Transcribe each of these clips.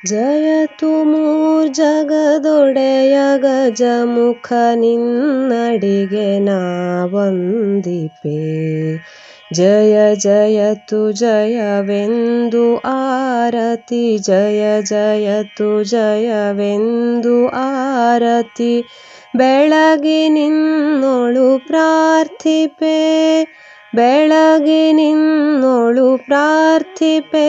ಜಯತು ಮೂರ್ಜಗದೊಡೆಯ ಗಜಮುಖ ನಿನ್ನಡಿಗೆ ನಾ ವಂದಿಪೆ ಜಯ ಜಯತು ಜಯವೆಂದು ಆರತಿ ಜಯ ಜಯತು ಜಯವೆಂದು ಆರತಿ ಬೆಳಗಿ ನಿನ್ನೊಳು ಪ್ರಾರ್ಥಿಪೆ ಬೆಳಗಿ ನಿನ್ನೊಳು ಪ್ರಾರ್ಥಿಪೆ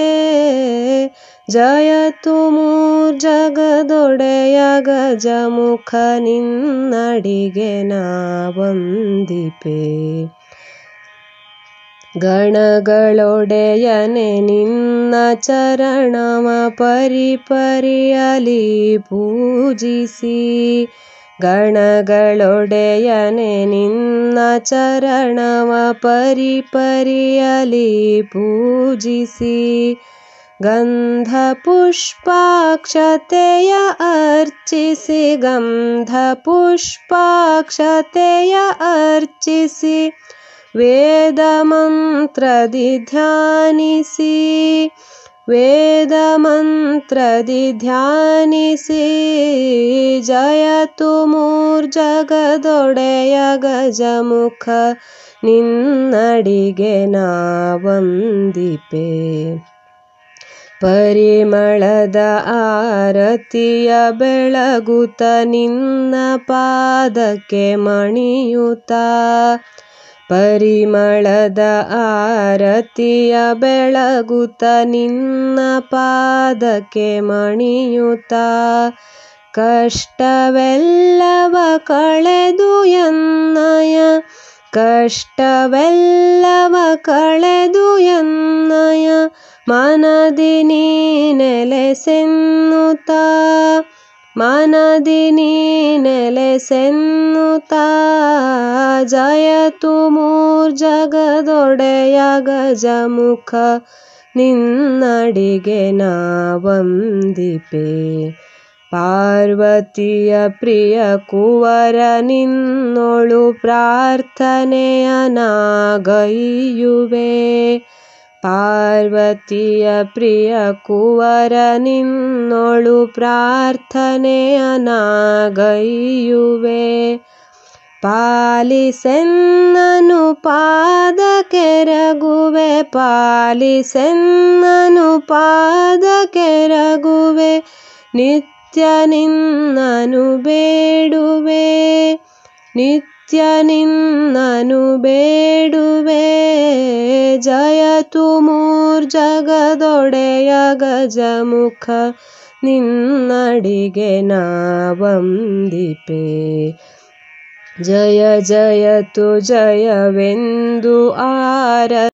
ಜಯತು ಮೂರ್ಜಗದೊಡೆಯ ಗಜಮುಖ ನಿನ್ನಡಿಗೆ ನಾ ವಂದಿಪೆ ಗಣಗಳೊಡೆಯನೆ ನಿನ್ನ ಚರಣವ ಪರಿಪರಿಯಲಿ ಪೂಜಿಸಿ ಗಣಗಳೊಡೆಯನೆ ನಿನ್ನ ಚರಣವ ಪರಿಪರಿಯಲಿ ಪೂಜಿಸಿ ಗಂಧ ಪುಷ್ಪಾಕ್ಷತೆಯ ಅರ್ಚಿಸಿ ಗಂಧ ಪುಷ್ಪಾಕ್ಷತೆಯ ಅರ್ಚಿಸಿ ವೇದ ಮಂತ್ರದಿ ಧ್ಯಾನಿಸಿ ವೇದ ಮಂತ್ರದಿ ಧ್ಯಾನಿಸಿ ಜಯತು ಮೂರ್ಜಗದೊಡೆಯ ಗಜಮುಖ ನಿನ್ನಡಿಗೆ ನಾ ವಂದಿಪೆ ಪರಿಮಳದ ಆರತಿಯ ಬೆಳಗುತ್ತ ನಿನ್ನ ಪಾದಕ್ಕೆ ಮಣಿಯುತ್ತ ಪರಿಮಳದ ಆರತಿಯ ಬೆಳಗುತ್ತ ನಿನ್ನ ಪಾದಕ್ಕೆ ಮಣಿಯುತ್ತ ಕಷ್ಟವೆಲ್ಲವ ಕಳೆದು ಎನ್ನಯ ಕಷ್ಟವೆಲ್ಲವ ಕಳೆದು ಎನ್ನಯ ಮನದಿ ನೀ ನೆಲೆಸೆನ್ನುತ್ತ ಮನದಿ ನೀ ನೆಲೆಸೆನ್ನುತ್ತ ಜಯತು ಮೂರ್ಜಗದೊಡೆಯ ಗಜಮುಖ ನಿನ್ನಡಿಗೆ ನಾ ವಂದಿಪೆ ಪಾರ್ವತಿಯ ಪ್ರಿಯ ಕುವರ ನಿನ್ನೊಳು ಪ್ರಾರ್ಥನೆಯ ನಾಗೈಯುವೆ ಪಾರ್ವತಿಯ ಪ್ರಿಯ ಕುವರ ನಿನ್ನೊಳು ಪ್ರಾರ್ಥನೆಯ ನಾಗೈಯುವೆ ಪಾಲಿಸೆನ್ನನು ಪಾದ ಕೆರಗುವೆ ಪಾಲಿಸೆನ್ನನು ಪಾದ ಕೆರಗುವೆ ನಿತ್ಯ ನಿನ್ನನು ಬೇಡುವೆ ನಿತ್ಯ ನಿನ್ನನು ಬೇಡುವೆ ಜಯತು ಮೂರ್ಜಗದೊಡೆಯ ಗಜಮುಖ ನಿನ್ನಡಿಗೆ ನಾ ವಂದಿಪೆ ಜಯ ಜಯತು ಜಯವೆಂದು ಆರ